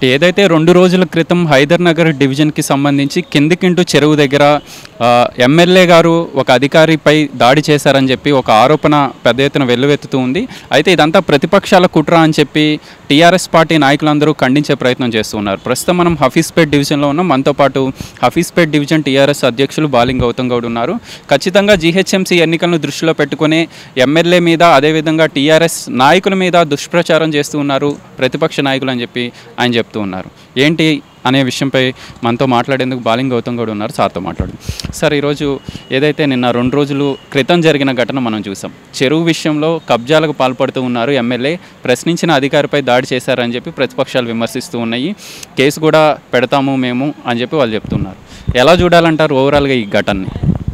ఏదైతే రెండు రోజుల క్రితం హైదర్ నగర్ డివిజన్కి సంబంధించి కిందికింటూ చెరువు దగ్గర ఆ, ఎమ్మెల్యే గారు ఒక అధికారిపై దాడి చేశారని చెప్పి ఒక ఆరోపణ పెద్ద ఎత్తున వెల్లువెత్తుతూ ఉంది అయితే ఇదంతా ప్రతిపక్షాల కుట్ర అని చెప్పి టీఆర్ఎస్ పార్టీ నాయకులందరూ ఖండించే ప్రయత్నం చేస్తూ ఉన్నారు ప్రస్తుతం మనం హఫీస్పేట్ డివిజన్లో ఉన్నాం మనతో పాటు హఫీస్పేట్ డివిజన్ టీఆర్ఎస్ అధ్యక్షులు బాలింగ్ గౌతమ్ గౌడ్ ఉన్నారు ఖచ్చితంగా జీహెచ్ఎంసీ ఎన్నికలను దృష్టిలో పెట్టుకుని ఎమ్మెల్యే మీద అదేవిధంగా టీఆర్ఎస్ నాయకుల మీద దుష్ప్రచారం చేస్తూ ఉన్నారు ప్రతిపక్ష నాయకులు అని చెప్పి ఆయన చెప్తూ ఉన్నారు ఏంటి అనే విషయంపై మనతో మాట్లాడేందుకు బాలింగ్ గౌతమ్ గౌడ్ ఉన్నారు సార్తో మాట్లాడు సార్ ఈరోజు ఏదైతే నిన్న రెండు రోజులు క్రితం జరిగిన ఘటన మనం చూసాం చెరువు విషయంలో కబ్జాలకు పాల్పడుతూ ఉన్నారు ఎమ్మెల్యే ప్రశ్నించిన అధికారిపై దాడి చేశారని చెప్పి ప్రతిపక్షాలు విమర్శిస్తూ ఉన్నాయి కేసు కూడా పెడతాము మేము అని చెప్పి వాళ్ళు చెప్తున్నారు ఎలా చూడాలంటారు ఓవరాల్గా ఈ ఘటనని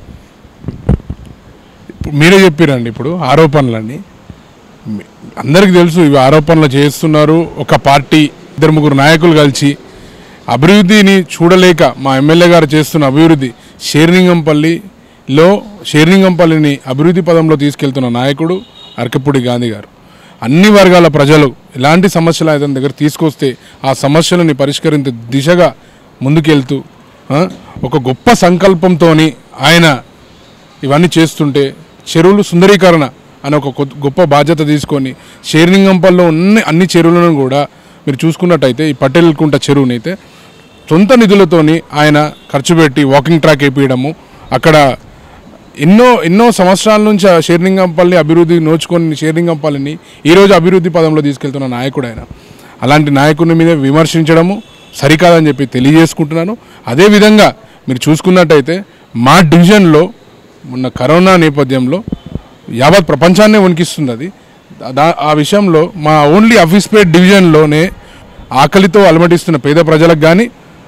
ఇప్పుడు మీరే చెప్పారండి ఇప్పుడు ఆరోపణలన్నీ మీ- అందరికీ తెలుసు ఇవి ఆరోపణలు చేస్తున్నారు ఒక పార్టీ ఇద్దరు ముగ్గురు నాయకులు కలిసి అభివృద్ధిని చూడలేక మా ఎమ్మెల్యే గారు చేస్తున్న అభివృద్ధి షేర్లింగంపల్లిలో షేర్లింగంపల్లిని అభివృద్ధి పదంలో తీసుకెళ్తున్న నాయకుడు అరకపూడి గాంధీ గారు అన్ని వర్గాల ప్రజలు ఎలాంటి సమస్యలు అతని దగ్గర తీసుకొస్తే ఆ సమస్యలని పరిష్కరించే దిశగా ముందుకెళ్తూ ఆ, ఒక గొప్ప సంకల్పంతో ఆయన ఇవన్నీ చేస్తుంటే చెరువులు సుందరీకరణ అనే ఒక కొత్త- గొప్ప బాధ్యత తీసుకొని షేర్లింగంపల్లో ఉన్న అన్ని చెరువులను కూడా మీరు చూసుకున్నట్టయితే ఈ పటేల్కుంట చెరువునైతే సొంత నిధులతోని ఆయన ఖర్చు పెట్టి వాకింగ్ ట్రాక్ వేపించడము అక్కడ ఎన్నో ఎన్నో సంవత్సరాల నుంచి ఆ షేర్లింగంపల్లి అభివృద్ధి నోచుకొని షేర్లింగంపల్లిని ఈరోజు అభివృద్ధి పదంలో తీసుకెళ్తున్న నాయకుడు ఆయన అలాంటి నాయకుని మీద విమర్శించడము సరికాదని చెప్పి తెలియజేసుకుంటున్నాను అదేవిధంగా మీరు చూసుకున్నట్టయితే మా డివిజన్లో మొన్న కరోనా నేపథ్యంలో యావత్ ప్రపంచాన్నే వణికిస్తుంది అది దా ఆ విషయంలో మా ఓన్లీ అఫీస్పేట్ డివిజన్లోనే ఆకలితో అలమటిస్తున్న పేద ప్రజలకు కానీ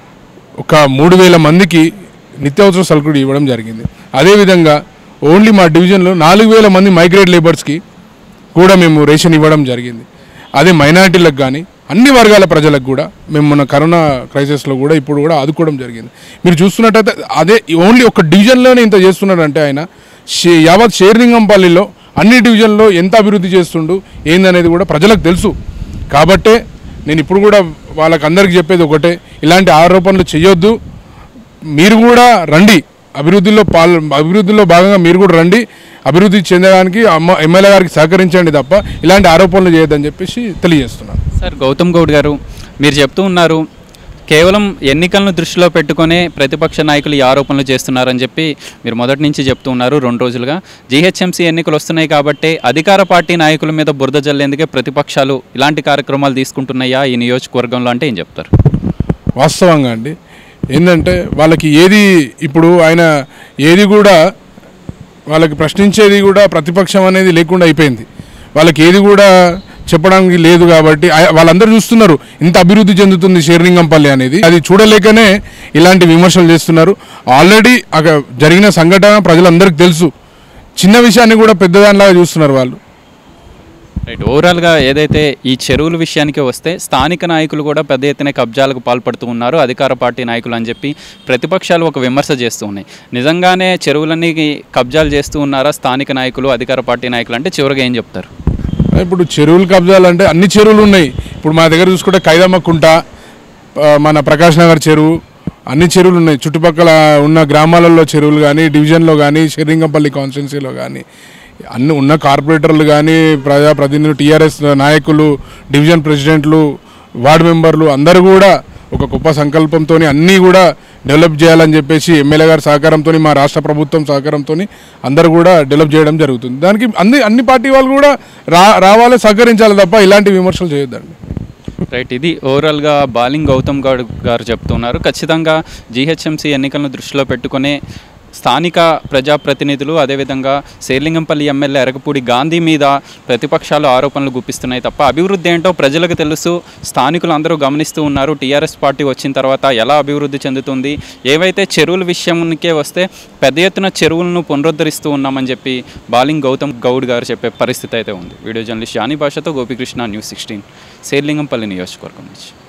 ఒక మూడు వేల మందికి నిత్యావసర సరుకులు ఇవ్వడం జరిగింది అదేవిధంగా ఓన్లీ మా డివిజన్లో నాలుగు వేల మంది మైగ్రేట్ లేబర్స్కి కూడా మేము రేషన్ ఇవ్వడం జరిగింది అదే మైనారిటీలకు కానీ అన్ని వర్గాల ప్రజలకు కూడా మేము మన కరోనా క్రైసిస్లో కూడా ఇప్పుడు కూడా ఆదుకోవడం జరిగింది మీరు చూస్తున్నట్టయితే అదే ఓన్లీ ఒక డివిజన్లోనే ఇంత చేస్తున్నాడంటే ఆయన షే- యావత్ షేర్లింగంపల్లిలో అన్ని డివిజన్లో ఎంత అభివృద్ధి చేస్తుండు ఏందనేది కూడా ప్రజలకు తెలుసు కాబట్టే నేను ఇప్పుడు కూడా వాళ్ళకి అందరికీ చెప్పేది ఒకటే ఇలాంటి ఆరోపణలు చేయొద్దు మీరు కూడా రండి అభివృద్ధిలో పాల్ అభివృద్ధిలో భాగంగా మీరు కూడా రండి అభివృద్ధి చెందడానికి అమ్మ ఎమ్మెల్యే గారికి సహకరించండి తప్ప ఇలాంటి ఆరోపణలు చేయొద్దని చెప్పేసి తెలియజేస్తున్నాను సార్ గౌతమ్ గౌడ్ గారు మీరు చెప్తూ ఉన్నారు కేవలం ఎన్నికలను దృష్టిలో పెట్టుకునే ప్రతిపక్ష నాయకులు ఈ ఆరోపణలు చేస్తున్నారని చెప్పి మీరు మొదటి నుంచి చెప్తూ ఉన్నారు రెండు రోజులుగా జీహెచ్ఎంసీ ఎన్నికలు వస్తున్నాయి కాబట్టి అధికార పార్టీ నాయకుల మీద బురద జల్లేందుకే ప్రతిపక్షాలు ఇలాంటి కార్యక్రమాలు తీసుకుంటున్నాయా ఈ నియోజకవర్గంలో అంటే ఏం చెప్తారు వాస్తవంగా అండి ఏంటంటే వాళ్ళకి ఏది ఇప్పుడు ఆయన ఏది కూడా వాళ్ళకి ప్రశ్నించేది కూడా ప్రతిపక్షం అనేది లేకుండా అయిపోయింది వాళ్ళకి ఏది కూడా చెప్పడానికి లేదు కాబట్టి ఆ- వాళ్ళందరూ చూస్తున్నారు ఇంత అభివృద్ధి చెందుతుంది షేర్లింగంపల్లి అనేది అది చూడలేకనే ఇలాంటి విమర్శలు చేస్తున్నారు ఆల్రెడీ అక్కడ జరిగిన సంఘటన ప్రజలందరికీ తెలుసు చిన్న విషయాన్ని కూడా పెద్దదానిలాగా చూస్తున్నారు వాళ్ళు రైట్ ఓవరాల్గా ఏదైతే ఈ చెరువుల విషయానికి వస్తే స్థానిక నాయకులు కూడా పెద్ద ఎత్తున కబ్జాలకు పాల్పడుతూ ఉన్నారు అధికార పార్టీ నాయకులు అని చెప్పి ప్రతిపక్షాలు ఒక విమర్శ చేస్తూ ఉన్నాయి నిజంగానే చెరువులన్నీ కబ్జాలు చేస్తూ ఉన్నారా స్థానిక నాయకులు అధికార పార్టీ నాయకులు అంటే చివరిగా ఏం చెప్తారు ఇప్పుడు చెరువులు కబ్జాలు అంటే అన్ని చెరువులు ఉన్నాయి ఇప్పుడు మా దగ్గర చూసుకుంటే కైదమ్మ కుంట ఆ, మన ప్రకాష్ నగర్ చెరువు అన్ని చెరువులు ఉన్నాయి చుట్టుపక్కల ఉన్న గ్రామాలలో చెరువులు కానీ డివిజన్లో కానీ షెరింగంపల్లి కాన్స్టిట్యున్సీలో కానీ అన్ని ఉన్న కార్పొరేటర్లు కానీ ప్రజాప్రతినిధులు టీఆర్ఎస్ నాయకులు డివిజన్ ప్రెసిడెంట్లు వార్డు మెంబర్లు అందరూ కూడా ఒక గొప్ప సంకల్పంతో అన్నీ కూడా డెవలప్ చేయాలని చెప్పేసి ఎమ్మెల్యే గారి సహకారంతో మా రాష్ట్ర ప్రభుత్వం సహకారంతో అందరూ కూడా డెవలప్ చేయడం జరుగుతుంది దానికి అన్ని అన్ని పార్టీ వాళ్ళు కూడా రా రావాలి సహకరించాలి తప్ప ఇలాంటి విమర్శలు చేయొద్దండి రైట్ ఇది ఓవరాల్గా బాలింగ్ గౌతమ్ గౌడ్ గారు చెప్తున్నారు ఖచ్చితంగా జీహెచ్ఎంసీ ఎన్నికలను దృష్టిలో పెట్టుకునే స్థానిక ప్రజాప్రతినిధులు అదేవిధంగా శేర్లింగంపల్లి ఎమ్మెల్యే ఎరగపూడి గాంధీ మీద ప్రతిపక్షాలు ఆరోపణలు గుప్పిస్తున్నాయి తప్ప అభివృద్ధి ఏంటో ప్రజలకు తెలుసు స్థానికులు అందరూ గమనిస్తూ ఉన్నారు టీఆర్ఎస్ పార్టీ వచ్చిన తర్వాత ఎలా అభివృద్ధి చెందుతుంది ఏవైతే చెరువుల విషయానికే వస్తే పెద్ద ఎత్తున చెరువులను పునరుద్ధరిస్తూ ఉన్నామని చెప్పి బాలింగ్ గౌతమ్ గౌడ్ గారు చెప్పే పరిస్థితి అయితే ఉంది వీడియో జర్నలిస్ట్ యాని భాషతో గోపికృష్ణ న్యూస్ సిక్స్టీన్ శేర్లింగంపల్లి నియోజకవర్గం నుంచి